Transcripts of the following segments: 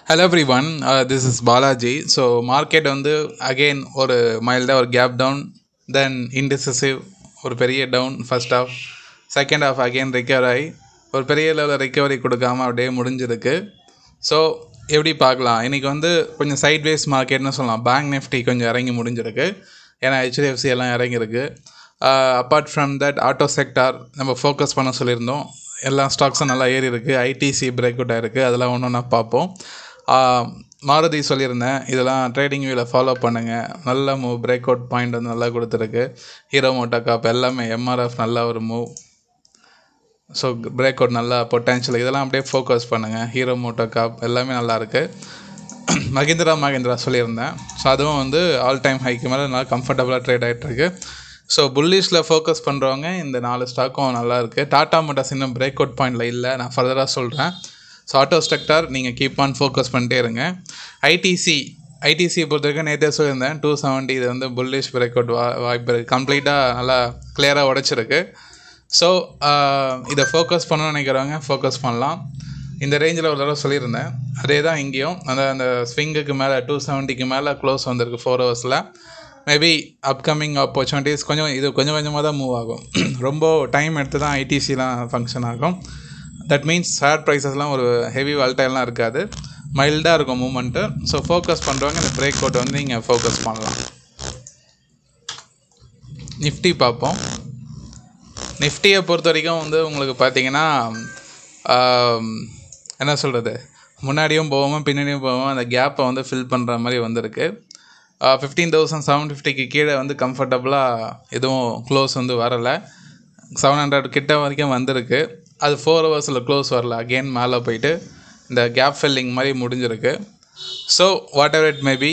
hello everyone this is Balaji so market வந்து again ஒரு மைல்டாக ஒரு கேப் டவுன் தென் இன்டிசிசிவ் ஒரு பெரிய down first half second half again recover ஆகி ஒரு பெரிய லெவலில் ரெக்கவரி கொடுக்காம அப்படியே முடிஞ்சிருக்கு ஸோ எப்படி பார்க்கலாம் இன்றைக்கி வந்து கொஞ்சம் சைட்வேஸ் மார்க்கெட்னு சொல்லலாம் பேங்க் நிஃப்டி கொஞ்சம் இறங்கி முடிஞ்சிருக்கு ஏன்னா ஹெச்டிஎஃப்சி எல்லாம் இறங்கியிருக்கு apart from that auto sector நம்ம ஃபோக்கஸ் பண்ண சொல்லியிருந்தோம் எல்லா ஸ்டாக்ஸும் நல்லா ஏறி இருக்குது ஐடிசி பிரேக் அவுட் ஆகிருக்கு அதெல்லாம் ஒன்று ஒன்றா பார்ப்போம் ஆஹ் மாருதி சொல்லியிருந்தேன் இதெல்லாம் ட்ரேடிங் வியூவில் ஃபாலோ பண்ணுங்கள் நல்ல மூவ் பிரேக் அவுட் பாயிண்ட் வந்து நல்லா கொடுத்துருக்கு ஹீரோ மோட்டோ காப் எல்லாமே எம்ஆர்எஃப் நல்ல ஒரு மூவ் ஸோ பிரேக் அவுட் நல்லா பொட்டன்ஷியல் இதெல்லாம் அப்படியே ஃபோக்கஸ் பண்ணுங்கள் ஹீரோ மோட்டோ காப் எல்லாமே நல்லா இருக்குது மஹிந்திரா மஹிந்திரா சொல்லியிருந்தேன் ஸோ அதுவும் வந்து ஆல் டைம் ஹைக்கு மேலே நல்லா கம்ஃபர்டபுளாக ட்ரேட் ஆகிட்டுருக்கு ஸோ புல்லிஷில் ஃபோக்கஸ் பண்ணுறவங்க இந்த நாலு ஸ்டாக்கும் நல்லா இருக்குது டாடா மோட்டார்ஸ் இன்னும் பிரேக் அவுட் பாயிண்டில் இல்லை நான் ஃபர்தராக சொல்கிறேன் ஸோ ஆட்டோ ஸ்ட்ரக்டர் நீங்கள் கீப் ஆன் ஃபோக்கஸ் பண்ணிட்டே இருங்க ஐடிசி ஐடிசி பொறுத்த வரைக்கும் நேற்றே சொல்லியிருந்தேன் டூ செவன்ட்டி இது வந்து புல்லிஷ் பிரேக் அவுட் வா வாய்ப்பு இருக்குது கம்ப்ளீட்டாக நல்லா கிளியராக உடச்சிருக்கு ஸோ இதை ஃபோக்கஸ் பண்ணணும்னு நினைக்கிறவங்க ஃபோக்கஸ் பண்ணலாம் இந்த ரேஞ்சில் ஒரு தடவை சொல்லியிருந்தேன் அதே தான் இங்கேயும் அந்த அந்த ஸ்விங்குக்கு மேலே டூ செவன்ட்டிக்கு மேலே க்ளோஸ் வந்திருக்கு ஃபோர் ஹவர்ஸில் மேபி அப்கமிங் ஆப்பர்ச்சுனிட்டிஸ் கொஞ்சம் இது கொஞ்சம் கொஞ்சமாக தான் மூவ் ஆகும் ரொம்ப டைம் எடுத்து தான் ஐடிசிலாம் ஃபங்க்ஷன் ஆகும் தட் மீன்ஸ் ஷேர் ப்ரைஸஸ்லாம் ஒரு ஹெவி வால்டைல்லாம் இருக்காது மைல்டாக இருக்கும் மூமெண்ட்டு ஸோ ஃபோக்கஸ் பண்ணுறவங்க இந்த பிரேக் அவுட் வந்து நீங்கள் ஃபோக்கஸ் பண்ணலாம் நிஃப்டி பார்ப்போம் நிஃப்டியை பொறுத்த வரைக்கும் வந்து உங்களுக்கு பார்த்தீங்கன்னா ஆம், என்ன சொல்கிறது முன்னாடியும் போவோம் பின்னாடியும் போவோம் அந்த கேப்பை வந்து ஃபில் பண்ணுற மாதிரி வந்திருக்கு ஃபிஃப்டீன் தௌசண்ட் செவன் ஃபிஃப்டிக்கு கீழே வந்து கம்ஃபர்டபுளாக எதுவும் க்ளோஸ் வந்து வரலை செவன் ஹண்ட்ரட் கிட்ட வரைக்கும் வந்திருக்கு அது ஃபோர் ஹவர்ஸில் க்ளோஸ் வரல அகெயின் மேலே போயிட்டு இந்த கேப் ஃபில்லிங் மாதிரி முடிஞ்சிருக்கு so whatever it maybe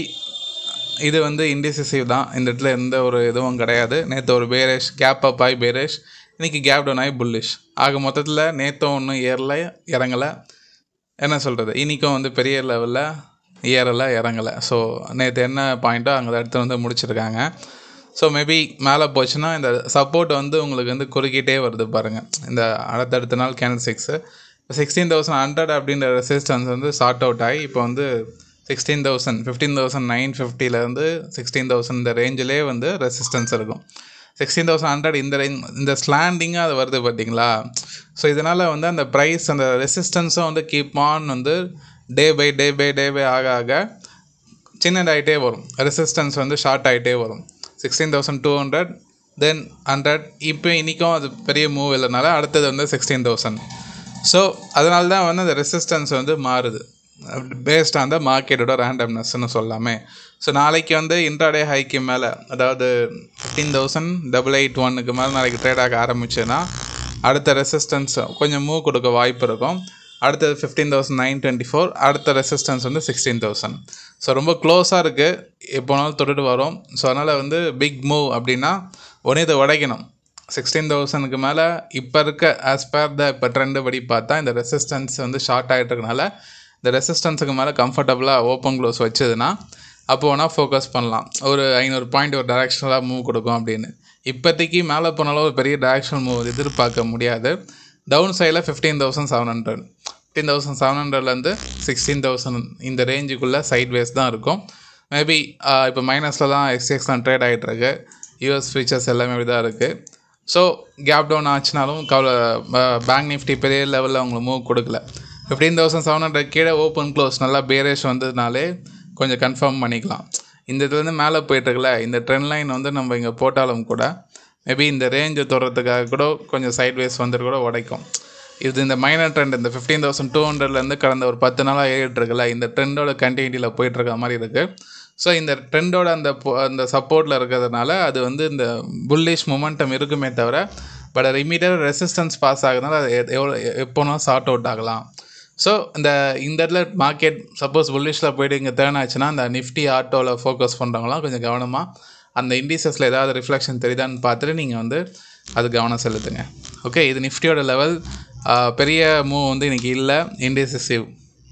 இது வந்து இன்டிசிசிவ் தான் இந்த இடத்துல எந்த ஒரு இதுவும் கிடையாது நேற்று ஒரு பேரேஷ் கேப் அப் ஆகி பேரேஷ் இன்றைக்கி கேப் டவுன் ஆகி புல்லிஷ் ஆக மொத்தத்தில் நேற்றும் ஒன்றும் ஏறல இறங்கலை என்ன சொல்கிறது இன்றைக்கும் வந்து பெரிய லெவலில் ஏறலை இறங்கலை ஸோ நேற்று என்ன பாயிண்ட்டோ அங்கே இடத்துல வந்து முடிச்சிருக்காங்க ஸோ மேபி மேலே போச்சுன்னா இந்த சப்போர்ட் வந்து உங்களுக்கு வந்து குறுக்கிட்டே வருது பாருங்கள் இந்த அடுத்தடுத்த நாள் கேனல் சிக்ஸு இப்போ சிக்ஸ்டீன் தௌசண்ட் ஹண்ட்ரட் அப்படின்ற ரெசிஸ்டன்ஸ் வந்து சார்ட் அவுட் ஆகி இப்போ வந்து sixteen thousand fifteen thousand nine ஃபிஃப்டிலேருந்து சிக்ஸ்டீன் தௌசண்ட் இந்த ரேஞ்சிலே வந்து ரெசிஸ்டன்ஸ் இருக்கும் சிக்ஸ்டீன் தௌசண்ட் ஹண்ட்ரட் இந்த ரேஞ்ச் இந்த ஸ்லாண்டிங்காக அது வருது பார்த்தீங்களா ஸோ இதனால் வந்து அந்த ப்ரைஸ் அந்த ரெசிஸ்டன்ஸும் வந்து கீப் ஆன் வந்து day by day by day by ஆக ஆக சின்னதாகிட்டே வரும் ரெசிஸ்டன்ஸ் வந்து ஷார்ட் ஆகிட்டே வரும் sixteen thousand two hundred then hundred இப்போ இன்றைக்கும் அது பெரிய மூவ் இல்லைனால அடுத்தது வந்து சிக்ஸ்டீன் தௌசண்ட் ஸோ அதனால தான் வந்து அந்த ரெசிஸ்டன்ஸ் வந்து மாறுது பேஸ்ட் ஆன் த மார்க்கெட்டோட ரேண்டம்னஸ்ன்னு சொல்லாமே ஸோ நாளைக்கு வந்து இன்ட்ராடே ஹைக்கு மேலே அதாவது ஃபிஃப்டீன் தௌசண்ட் டபுள் எயிட் ஒன்னுக்கு மேலே நாளைக்கு ட்ரேட் ஆக ஆரம்பிச்சுன்னா அடுத்த ரெசிஸ்டன்ஸ் கொஞ்சம் மூவ் கொடுக்க வாய்ப்பு இருக்கும் அடுத்தது fifteen thousand nine twenty four அடுத்த ரெசிஸ்டன்ஸ் வந்து சிக்ஸ்டீன் தௌசண்ட் ஸோ ரொம்ப க்ளோஸாக இருக்குது எப்போனாலும் தொட்டுட்டு வரும் ஸோ அதனால் வந்து பிக் மூவ் அப்படின்னா உடனே இதை உடைக்கணும் சிக்ஸ்டீன் தௌசண்ட்க்கு மேலே இப்போ இருக்க ஆஸ் பர் த இப்போ ட்ரெண்டு படி பார்த்தா இந்த ரெசிஸ்டன்ஸ் வந்து ஷார்ட் ஆகிட்டு இருக்கனால இந்த ரெசிஸ்டன்ஸுக்கு மேலே கம்ஃபர்டபுளாக ஓப்பன் க்ளோஸ் வச்சதுன்னா அப்போ வேணால் ஃபோக்கஸ் பண்ணலாம் ஒரு ஐநூறு பாயிண்ட் ஒரு டைரெக்ஷனலாக மூவ் கொடுக்கும் அப்படின்னு இப்போதைக்கு மேலே போனாலும் ஒரு பெரிய டைரெக்ஷனல் மூவ் எதிர்பார்க்க முடியாது டவுன் சைடில் fifteen thousand seven hundred fifteen thousand seven ஹண்ட்ரட்லேருந்து சிக்ஸ்டீன் தௌசண்ட் இந்த ரேஞ்சுக்குள்ளே சைட் வேஸ் தான் இருக்கும் மேபி இப்போ மைனஸில் தான் எக்ஸ்எக்ஸ்லாம் ட்ரேட் ஆகிட்டு இருக்கு யூஎஸ் ஃபீச்சர்ஸ் எல்லாமே இப்படி தான் இருக்குது ஸோ கேப் டவுன் ஆச்சுனாலும் கவலை பேங்க் நிஃப்டி பெரிய லெவலில் அவங்களுக்கு மூவ் கொடுக்கல ஃபிஃப்டீன் தௌசண்ட் செவன் ஹண்ட்ரட் கீழே ஓப்பன் க்ளோஸ் நல்லா பேரேஷ் வந்ததுனாலே கொஞ்சம் கன்ஃபார்ம் பண்ணிக்கலாம் இந்த இதுலேருந்து மேலே போயிட்டுருக்குல இந்த ட்ரெண்ட் லைன் வந்து நம்ம இங்கே போட்டாலும் கூட மேபி இந்த ரேஞ்சை தொடுறதுக்காக கூட கொஞ்சம் சைட் வேஸ் வந்துட்டு கூட உடைக்கும் இது இந்த மைனர் ட்ரெண்ட் இந்த ஃபிஃப்டீன் தௌசண்ட் டூ ஹண்ட்ரட்லேருந்து கடந்த ஒரு பத்து நாளாக ஏறிட்டு இருக்குல்ல இந்த ட்ரெண்டோட கண்டினியூட்டியில் போயிட்டுருக்க மாதிரி இருக்குது ஸோ இந்த ட்ரெண்டோட அந்த பொ- அந்த சப்போர்ட்டில் இருக்கிறதுனால அது வந்து இந்த புல்லிஷ் மொமெண்டம் இருக்குமே தவிர பட் அது இமீடியட்டாக ரெசிஸ்டன்ஸ் பாஸ் ஆகுதுனால அது எ- எவ்வளோ எப்போனா சார்ட் அவுட் ஆகலாம் ஸோ இந்த இந்த இடத்துல மார்க்கெட் சப்போஸ் புல்லிஷில் போயிட்டு இங்கே டேர்ன் ஆச்சுன்னா அந்த நிஃப்டி ஆட்டோவில் ஃபோக்கஸ் பண்ணுறவங்களாம் கொஞ்சம் கவனமாக அந்த இண்டிசஸில் ஏதாவது ரிஃப்ளெக்ஷன் தெரியுதான்னு பார்த்துட்டு நீங்கள் வந்து அது கவனம் செலுத்துங்க ஓகே இது நிஃப்டியோட லெவல் பெரிய மூவ் வந்து இன்றைக்கி இல்லை இண்டிசிசிவ்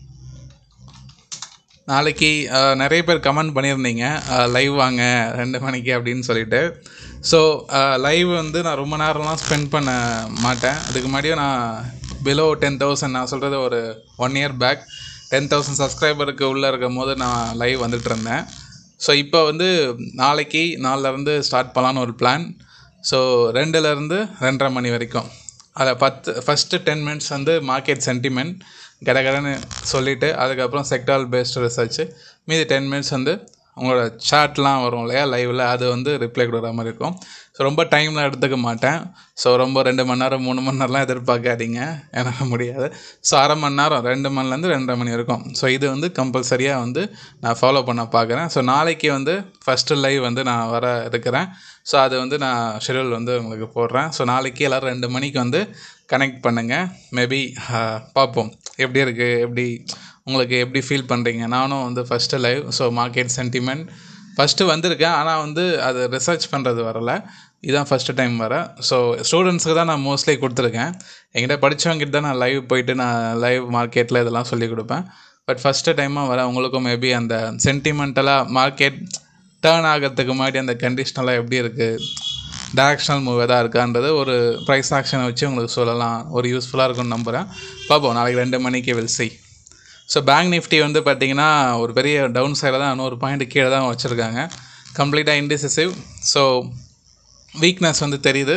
நாளைக்கு அஹ், நிறைய பேர் கமெண்ட் பண்ணியிருந்தீங்க லைவ் வாங்க ரெண்டு மணிக்கு அப்படின்னு சொல்லிட்டு ஸோ லைவ் வந்து நான் ரொம்ப நேரம்லாம் ஸ்பெண்ட் பண்ண மாட்டேன் அதுக்கு முன்னாடியும் நான் பிலோ டென் தௌசண்ட் நான் சொல்கிறது ஒரு one year back ten thousand சப்ஸ்கிரைபருக்கு உள்ளே இருக்கும் போது நான் லைவ் வந்துட்டு இருந்தேன் ஸோ இப்போ வந்து நாளைக்கு நாளிலேருந்து ஸ்டார்ட் பண்ணலான்னு ஒரு பிளான் ஸோ ரெண்டுலேருந்து ரெண்டரை மணி வரைக்கும் அதில் பத்து ஃபஸ்ட்டு டென் மினிட்ஸ் வந்து மார்க்கெட் சென்டிமெண்ட் கடகடன்னு சொல்லிவிட்டு அதுக்கப்புறம் செக்டால் பேஸ்டு ரிசர்ச்சு மீதி டென் மினிட்ஸ் வந்து உங்களோட சாட்லாம் வரும் இல்லையா லைவில் அது வந்து ரிப்ளை கொடுக்குற மாதிரி இருக்கும் ஸோ ரொம்ப டைம்லாம் எடுத்துக்க மாட்டேன் ஸோ ரொம்ப ரெண்டு மணி நேரம் மூணு மணி நேரம்லாம் எதிர்பார்க்காதீங்க எனக்கு முடியாது ஸோ அரை மணி நேரம் ரெண்டு மணிலேருந்து ரெண்டரை மணி இருக்கும் ஸோ இது வந்து கம்பல்சரியாக வந்து நான் ஃபாலோ பண்ண பார்க்குறேன் ஸோ நாளைக்கு வந்து ஃபஸ்ட்டு லைவ் வந்து நான் வர இருக்கிறேன் ஸோ அது வந்து நான் ஷெடியூல் வந்து உங்களுக்கு போடுறேன் ஸோ நாளைக்கு எல்லோரும் ரெண்டு மணிக்கு வந்து கனெக்ட் பண்ணுங்கள் மேபி பார்ப்போம் எப்படி இருக்குது எப்படி உங்களுக்கு எப்படி ஃபீல் பண்ணுறீங்க நானும் வந்து first live so market sentiment first வந்திருக்கேன் ஆனால் வந்து அது ரிசர்ச் பண்ணுறது வரல இதுதான் ஃபஸ்ட்டு டைம் வரேன் ஸோ ஸ்டூடெண்ட்ஸுக்கு தான் நான் மோஸ்ட்லி கொடுத்துருக்கேன் என்கிட்ட படித்தவங்கிட்ட தான் நான் லைவ் போயிட்டு நான் லைவ் மார்க்கெட்டில் இதெல்லாம் சொல்லி கொடுப்பேன் பட் ஃபஸ்ட்டு டைமாக வரேன் உங்களுக்கும் மேபி அந்த சென்டிமெண்டலாக மார்க்கெட் டேர்ன் ஆகிறதுக்கு முன்னாடி அந்த கண்டிஷ்னலாக எப்படி இருக்குது டேரக்ஷனல் மூவ் எதாக இருக்கான்றது ஒரு ப்ரைஸ் ஆக்ஷனை வச்சு உங்களுக்கு சொல்லலாம் ஒரு யூஸ்ஃபுல்லாக இருக்கும்னு நம்புகிறேன் பார்ப்போம் நாளைக்கு ரெண்டு மணிக்கு will see so bank Nifty வந்து பார்த்திங்கன்னா ஒரு பெரிய டவுன் சைடில் தான் இன்னொரு பாயிண்ட் கீழே தான் வச்சுருக்காங்க கம்ப்ளீட்டாக இன்டிசிசிவ் ஸோ வீக்னஸ் வந்து தெரியுது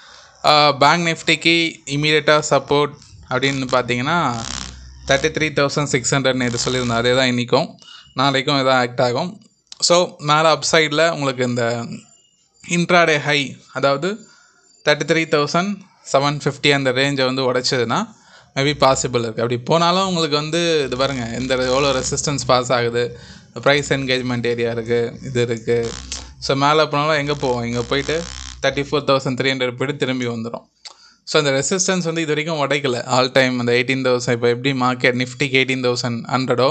பேங்க் நிஃப்டிக்கு இமீடியட்டாக சப்போர்ட் அப்படின்னு பார்த்தீங்கன்னா தேர்ட்டி த்ரீ தௌசண்ட் சிக்ஸ் ஹண்ட்ரட்னு இது சொல்லியிருந்தேன் அதே தான் இன்றைக்கும் நாளைக்கும் இதான் ஆக்ட் ஆகும் ஸோ மேலே அப் சைடில் உங்களுக்கு இந்த இன்ட்ராடே ஹை அதாவது thirty three thousand seven fifty அந்த ரேஞ்சை வந்து உடைச்சதுன்னா மேபி பாசிபிள் இருக்குது அப்படி போனாலும் உங்களுக்கு வந்து இது பாருங்கள் எந்த எவ்வளோ ரெசிஸ்டன்ஸ் பாஸ் ஆகுது ப்ரைஸ் என்கேஜ்மெண்ட் ஏரியா இருக்குது இது இருக்குது ஸோ மேலே போனாலும் எங்கே போவோம் இங்கே போயிட்டு thirty four thousand three hundred போய்ட்டு திரும்பி வந்துடும் ஸோ அந்த ரெசிஸ்டன்ஸ் வந்து இது வரைக்கும் உடைக்கல ஆல் டைம் அந்த எயிட்டீன் தௌசண்ட் இப்போ எப்படி மார்க்கெட் நிஃப்டிக்கு எயிட்டீன் தௌசண்ட் ஹண்ட்ரடோ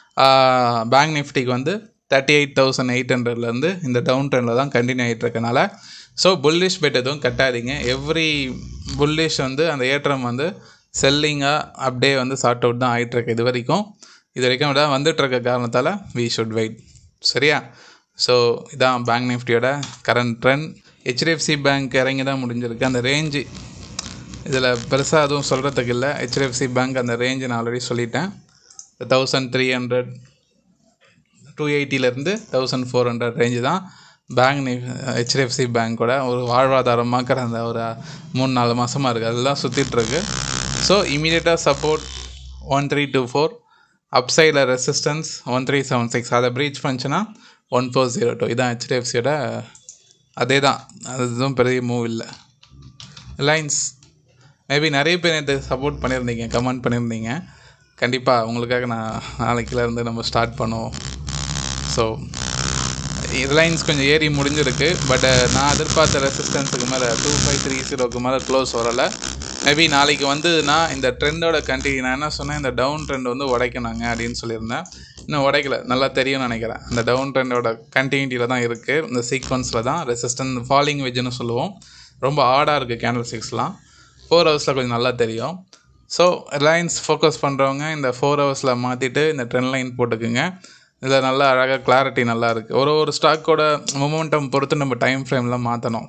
பேங்க் நிஃப்டிக்கு வந்து தேர்ட்டி எயிட் தௌசண்ட் எயிட் ஹண்ட்ரட்லேருந்து இந்த டவுன் ட்ரெண்டில் தான் கண்டினியூ ஆகிட்டு இருக்கனால ஸோ புல்லிஷ் பெட் எதுவும் கட்டாதீங்க எவ்ரி புல்லிஷ் வந்து அந்த ஏற்றம் வந்து செல்லிங்காக அப்படியே வந்து சார்ட் அவுட் தான் ஆகிட்டுருக்கு இது வரைக்கும் இது வரைக்கும் விட வந்துட்டுருக்க காரணத்தால் வி ஷுட் வெயிட் சரியா ஸோ இதான் பேங்க் நிஃப்டியோட கரண்ட் ட்ரெண்ட் ஹெச்டிஎஃப்சி பேங்க் இறங்கி தான் முடிஞ்சிருக்கு அந்த ரேஞ்சு இதில் பெருசாக எதுவும் சொல்கிறதுக்கு இல்லை ஹெச்டிஎஃப்சி பேங்க் அந்த ரேஞ்சு நான் ஆல்ரெடி சொல்லிட்டேன் தௌசண்ட் த்ரீ ஹண்ட்ரட் டூ எயிட்டிலேருந்து தௌசண்ட் ஃபோர் ஹண்ட்ரட் ரேஞ்சு தான் பேங்க் நி ஹெச்டிஎஃப்சி பேங்க்கோட ஒரு வாழ்வாதாரமாக்கிற அந்த ஒரு மூணு நாலு மாதமாக இருக்குது அதெல்லாம் சுற்றிட்டுருக்கு ஸோ இமீடியட்டாக support one three two four up சைடில் resistance one three seven six அதை ப்ரீச் பண்ணிச்சுன்னா ஒன் ஃபோர் ஜீரோ டூ இதான் ஹெச்டிஎஃப்சியோட அதே தான் அது எதுவும் பெரிய மூவ் இல்லை ரிலையன்ஸ் மேபி நிறைய பேர் நேற்று சப்போர்ட் பண்ணியிருந்தீங்க கமெண்ட் பண்ணியிருந்தீங்க கண்டிப்பாக உங்களுக்காக நான் நாளைக்குலேருந்து நம்ம ஸ்டார்ட் பண்ணுவோம் ஸோ ரிலையன்ஸ் கொஞ்சம் ஏறி முடிஞ்சிருக்கு பட் நான் எதிர்பார்த்த ரெசிஸ்டன்ஸுக்கு மேலே டூ ஃபைவ் த்ரீ ஜீரோக்கு மேலே க்ளோஸ் வரலை மேபி நாளைக்கு வந்ததுன்னா இந்த ட்ரெண்டோட கண்டினியூ நான் என்ன சொன்னேன் இந்த டவுன் ட்ரெண்ட் வந்து உடைக்கணுங்க அப்படின்னு சொல்லியிருந்தேன் இன்னும் உடைக்கல நல்லா தெரியும்னு நினைக்கிறேன் இந்த டவுன் ட்ரெண்டோட கண்டினியூட்டியில் தான் இருக்குது இந்த சீக்வன்ஸில் தான் ரெசிஸ்டன் ஃபாலிங் வெஜ்னு சொல்லுவோம் ரொம்ப ஆடாக இருக்குது கேண்டில் சிக்ஸ்லாம் ஃபோர் ஹவர்ஸில் கொஞ்சம் நல்லா தெரியும் ஸோ ரிலையன்ஸ் ஃபோக்கஸ் பண்ணுறவங்க இந்த ஃபோர் ஹவர்ஸில் மாற்றிட்டு இந்த ட்ரெண்ட் லைன் போட்டுக்குங்க இதில் நல்லா அழகாக கிளாரிட்டி நல்லா இருக்குது ஒரு ஒரு ஸ்டாக்கோட மொமெண்டம் பொறுத்து நம்ம டைம் ஃப்ரேமில் மாற்றணும்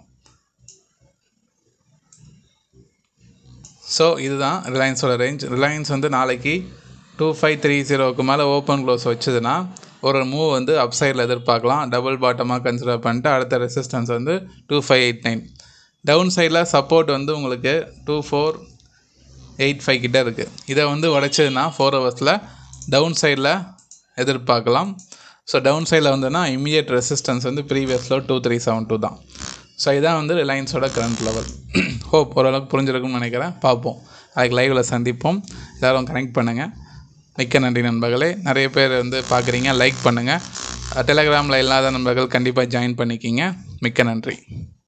ஸோ இதுதான் ரிலையன்ஸோட ரேஞ்ச் ரிலையன்ஸ் வந்து நாளைக்கு டூ ஃபைவ் த்ரீ ஜீரோவுக்கு மேலே ஓப்பன் க்ளோஸ் வச்சதுன்னா ஒரு மூவ் வந்து அப் சைடில் எதிர்பார்க்கலாம் டபுள் பாட்டமாக கன்சிடர் பண்ணிட்டு அடுத்த ரெசிஸ்டன்ஸ் வந்து two five eight nine down சைடில் சப்போர்ட் வந்து உங்களுக்கு டூ ஃபோர் எயிட் ஃபைவ் கிட்ட இருக்குது இதை வந்து உடைச்சதுன்னா ஃபோர் ஹவர்ஸில் டவுன் சைடில் எதிர்பார்க்கலாம் ஸோ டவுன் சைடில் வந்ததுன்னா இமீடியட் ரெசிஸ்டன்ஸ் வந்து ப்ரீவியஸில் டூ த்ரீ செவன் டூ தான் ஸோ இதான் வந்து ரிலையன்ஸோட கரண்ட் லெவல் ஹோப் ஓரளவுக்கு புரிஞ்சிருக்கும்னு நினைக்கிறேன் பார்ப்போம் அதுக்கு லைவில் சந்திப்போம் எல்லோரும் கனெக்ட் பண்ணுங்கள் மிக்க நன்றி நண்பர்களே நிறைய பேர் வந்து பார்க்குறீங்க லைக் பண்ணுங்கள் டெலகிராமில் இல்லாத நண்பர்கள் கண்டிப்பாக ஜாயின் பண்ணிக்கிங்க மிக்க நன்றி